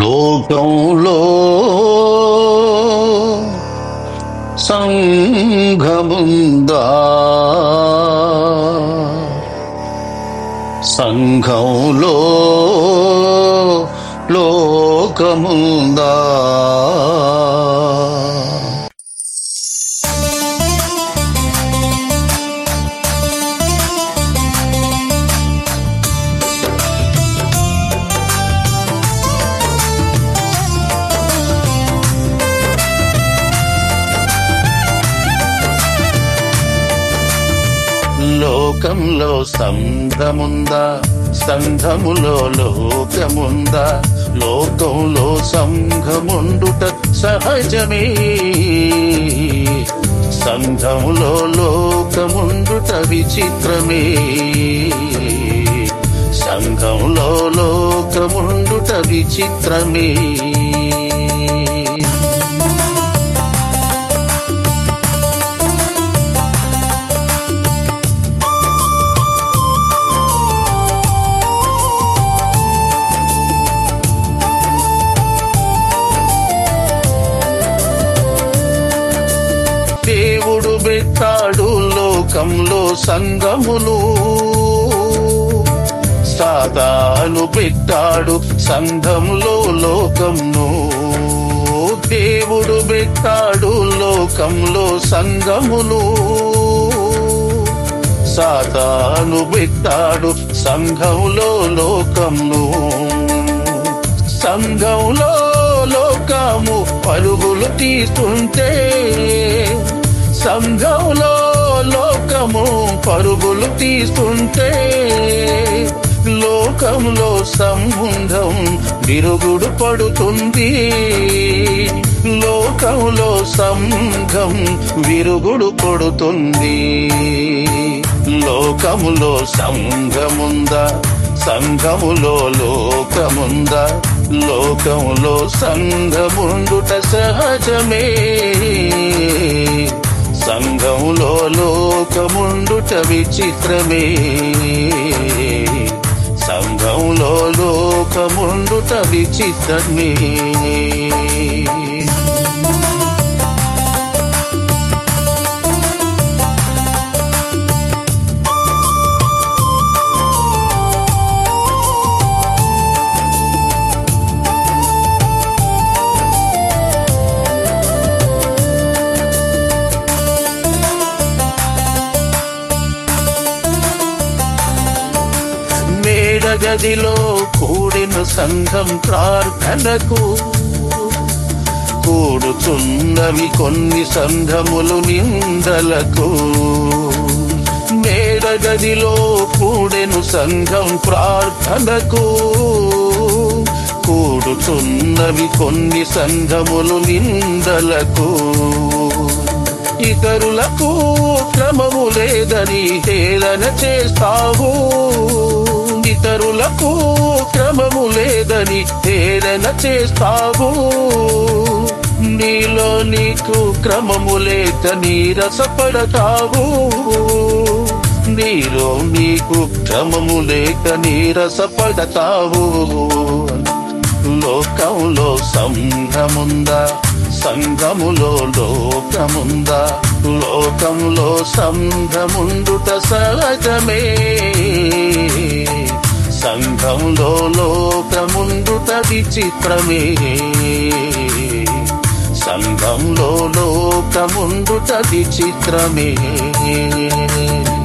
లోకంలో సంఘముందా సంఘంలో లోకముందా లోకంలో సంఘముందా సంఘములో లోకముందా లోకంలో సంఘముండుట సహజమే సంఘములో లోకముండుట విచిత్రమే సంఘంలో లోకముండుట విచిత్రమే దేవుడు పెట్టాడు లోకంలో సంగములు సాతాను పెట్టాడు సంఘంలో లోకంను దేవుడు పెట్టాడు లోకంలో సంగములు సాతాను పెట్టాడు సంఘంలో లోకంను సంఘంలో లోకము పరుగులు తీస్తుంటే సంఘంలో లోకము పరుగులు తీస్తుంటే లోకంలో సంబంధం విరుగుడు పడుతుంది లోకంలో సంఘం విరుగుడు పడుతుంది లోకములో సంఘముందా సంఘములో లోకముందా లోకములో సంఘముండుట సహజమే సంఘములో లోకముండుట విచిత్రమే సంఘంలో లోకముండుట విచిత్రమే మేడగదిలో కూడిన సంఘం ప్రార్థనకు కూడుచున్నవి కొన్ని సంఘములు నిందలకు మేడగదిలో కూడెను సంఘం ప్రార్థనకు కూడుచున్నవి కొన్ని సంఘములు నిందలకు ఇతరులకు క్రమము లేదని హేళన చేస్తావు ఇతరులకు క్రమము లేదని హేళన చేస్తావు నీలో నీకు క్రమము లేక నీరసపడతావు నీలో నీకు క్రమము లేక నీరసపడతావు లోకంలో సంఘముందా సంఘములో లోకముందా లోకంలో సంఘముండుట సహజమే సంఘంలో లోకముండుట విచిత్రమే సంఘంలో లోకముండుట విచిత్రమే